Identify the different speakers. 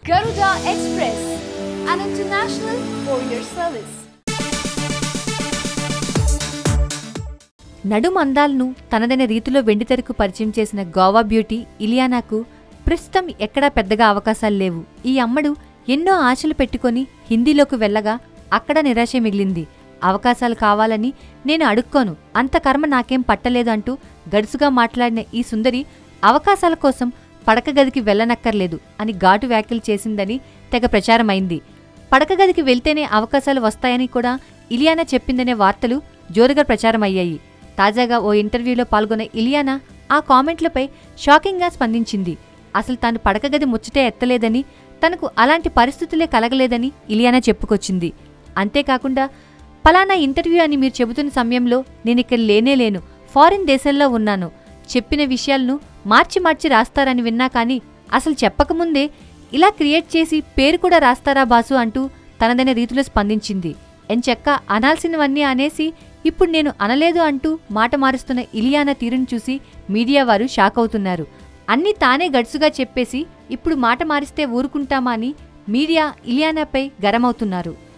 Speaker 1: Garuda Express, an international courier service.
Speaker 2: నడుం అందాలను తనదైన రీతిలో వెండితెరకు పరిచయం చేసిన గోవా బ్యూటీ ఇలియానాకు ప్రస్తుతం ఎక్కడా పెద్దగా అవకాశాలు లేవు ఈ అమ్మడు ఎన్నో ఆశలు పెట్టుకొని హిందీలోకి వెళ్ళగా అక్కడ నిరాశ మిగిలింది అవకాశాలు కావాలని నేను అడుక్కోను అంత కర్మ నాకేం పట్టలేదు అంటూ గడుసుగా మాట్లాడిన ఈ సుందరి అవకాశాల కోసం పడక గదికి వెళ్ళనక్కర్లేదు అని ఘాటు వ్యాఖ్యలు చేసిందని తెగ ప్రచారమైంది పడక గదికి వెళ్తేనే అవకాశాలు వస్తాయని కూడా ఇలియానా చెప్పిందనే వార్తలు జోరుగా ప్రచారమయ్యాయి తాజాగా ఓ ఇంటర్వ్యూలో పాల్గొన్న ఇలియానా ఆ కామెంట్లపై షాకింగ్గా స్పందించింది అసలు తాను పడక గది ముచ్చటే ఎత్తలేదని తనకు అలాంటి పరిస్థితులే కలగలేదని ఇలియానా చెప్పుకొచ్చింది అంతేకాకుండా పలానా ఇంటర్వ్యూ అని మీరు చెబుతున్న సమయంలో నేనిక్కడ లేనే లేను ఫారిన్ దేశంలో ఉన్నాను చెప్పిన విషయాలను మార్చి మార్చి రాస్తారని విన్నా కానీ అసలు చెప్పకముందే ఇలా క్రియేట్ చేసి పేరు కూడా రాస్తారా బాసు అంటూ తనదైన రీతిలో స్పందించింది ఎంచెక్క అనాల్సినవన్నీ అనేసి ఇప్పుడు నేను అనలేదు అంటూ మాట మారుస్తున్న ఇలియానా తీరును చూసి మీడియా వారు షాక్ అవుతున్నారు అన్నీ తానే గడుసుగా చెప్పేసి ఇప్పుడు మాట మారిస్తే ఊరుకుంటామా అని మీడియా ఇలియానాపై గరమవుతున్నారు